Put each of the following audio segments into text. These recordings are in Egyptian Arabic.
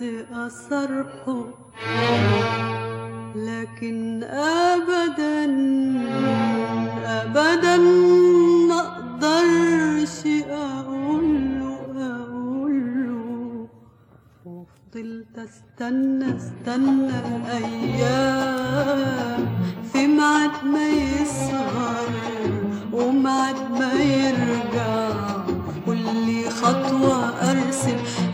أصرحه لكن أبدا أبدا ما أقدرش أقوله أقوله وفضلت استنى استنى الايام في ميعاد ما يسهر وميعاد ما يرجع كل خطوة ارسم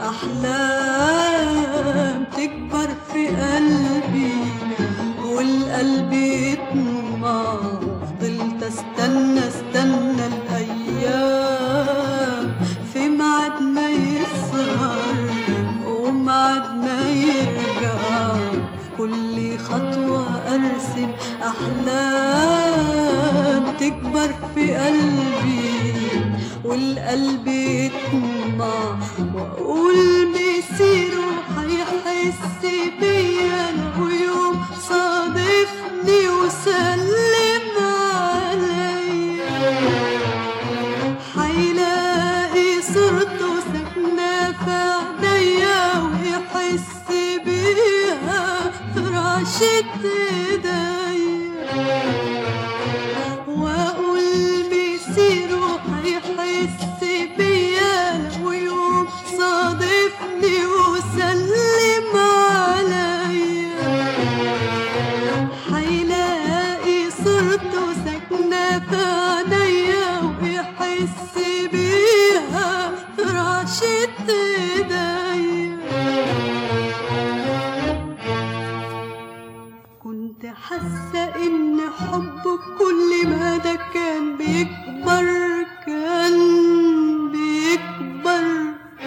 احلام تكبر في قلبي والقلب يطمع فضلت استنى استنى الايام في ميعاد ما يسهر ومعد ما يرجع كل خطوة أرسم أحلام تكبر في قلبي والقلب يطمع وأقول مسيره هيحس بيا لو يوم صادفني وسلم عليا حيلاقي صورته ساكنة في عينيا ويحس بيها في رعشة ايديا واقول مسيره هيحس بيا لو يوم صادفني وسلم عليا حيلاقي صورته ساكنة في عينيا ويحس بيها في رعشة ايديا كنت حاسة إن حبك كل ما ده كان بيكبر كان بيكبر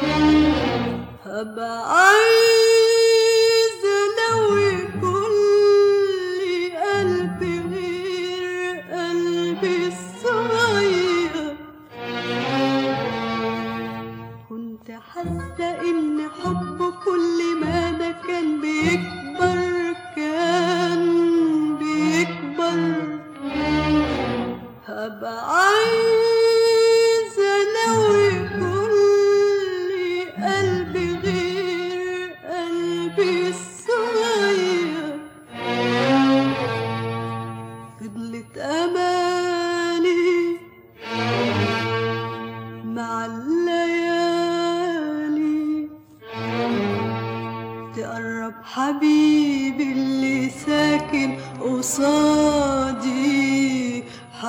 هبقى عايزة أنوي كل قلبي غير قلبي الصغير كنت حاسة إن حب كل ما ده كان بيكبر كان بيكبر هبقى عايزة أنوي كل قلبي غير قلبي الصغير فضلت أماني مع الليالي تقرب حبيبي اللي ساكن قصادي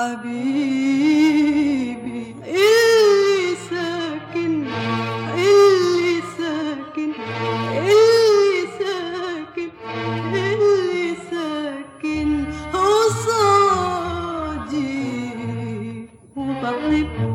حبيبي اللي ساكن اللي ساكن اللي ساكن اللي ساكن قصادي وبحبه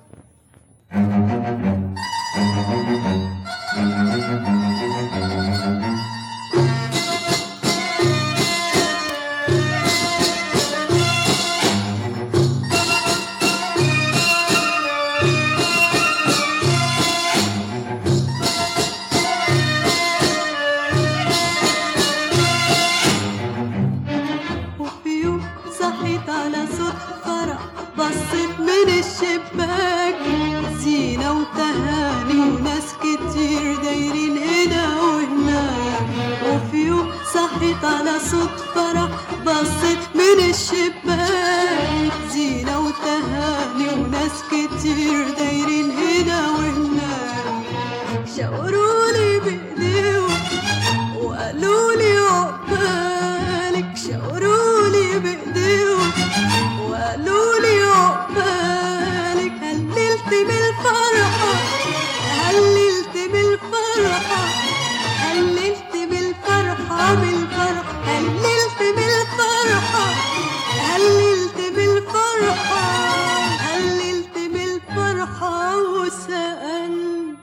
وفي يوم صحيت على صوت فرح بصيت من الشباك زينة وتهاني وناس كتير دايرين هنا وهناك وفي يوم صحيت على صوت فرح بصيت من الشباك زينة وتهاني وناس كتير دايرين هنا وهناك شاورولي بإيديهم وقالوا لي عقبالك شاورولي بايديهم وقالوا لي عقبالك هللت بالفرحة هللت بالفرحة هللت بالفرحة بالفرحة هللت بالفرحة هللت بالفرحة هللت بالفرحة وسألت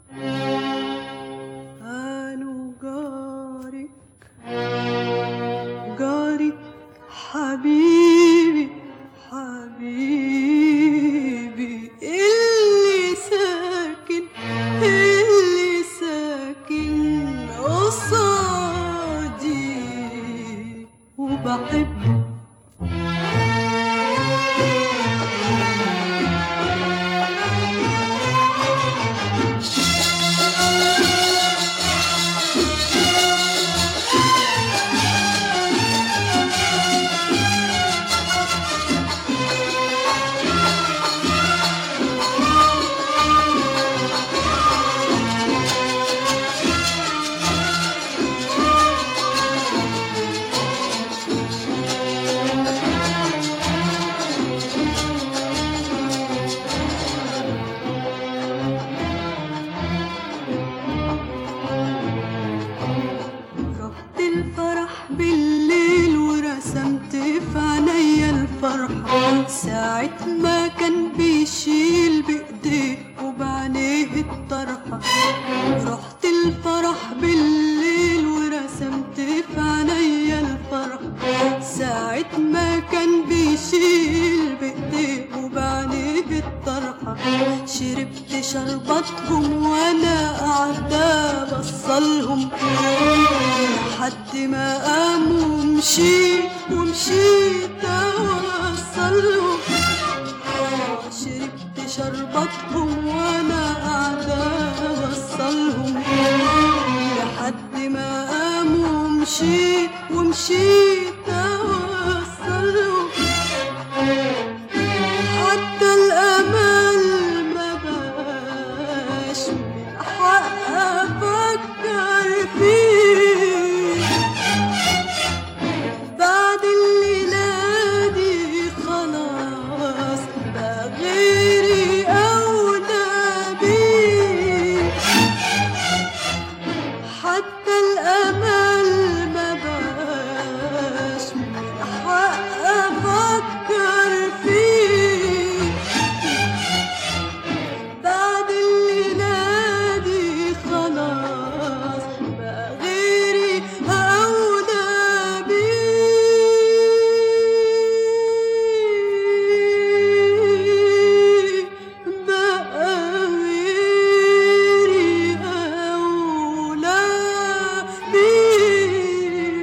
قالوا جارك جارك حبيبي حبيبي اللي ساكن اللي ساكن قصادي وبحبه بالليل ورسمت في عينيا الفرحة ساعة ما كان بيشيل بإيديه وبعينيه الطرحة رحت الفرح بالليل ورسمت في عينيا الفرحة ساعة ما كان بيشيل بإيديه وبعينيه الطرحة شربت شربتهم وانا قاعدة بصلهم لحد ما قاموا ومشيت ومشيت اوصلهم شربت شربتهم وانا قاعدة بصلهم لحد ما قاموا ومشيت ومشيت اوصلهم حتى الامل ما بقاش من حق افكر فيه بعد الليلة دي خلاص بقى غيري أولى بيه حتى الأمل ما بقاش من حق أفكر فيه بعد الليلة دي خلاص بقى غيري أولى بيه بقى غيري أولى بيه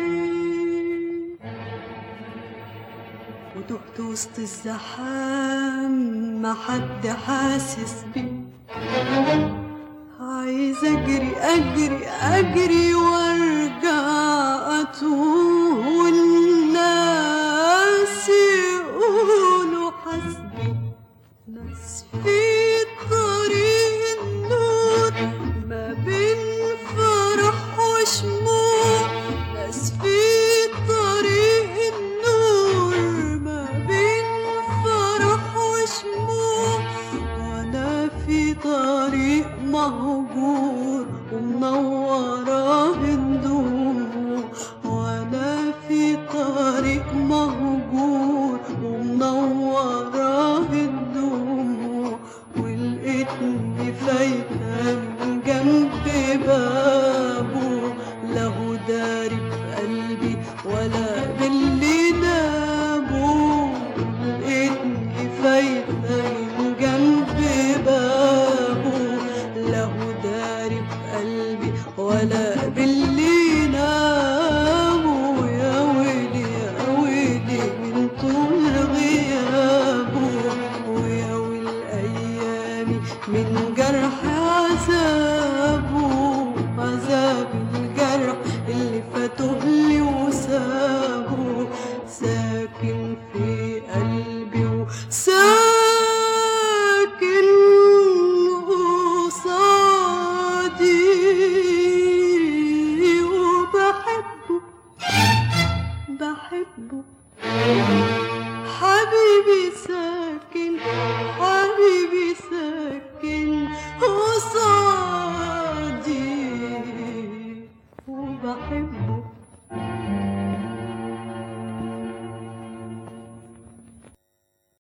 وتهت وسط الزحام ما حد حاسس بيه عايز اجري اجري اجري ورا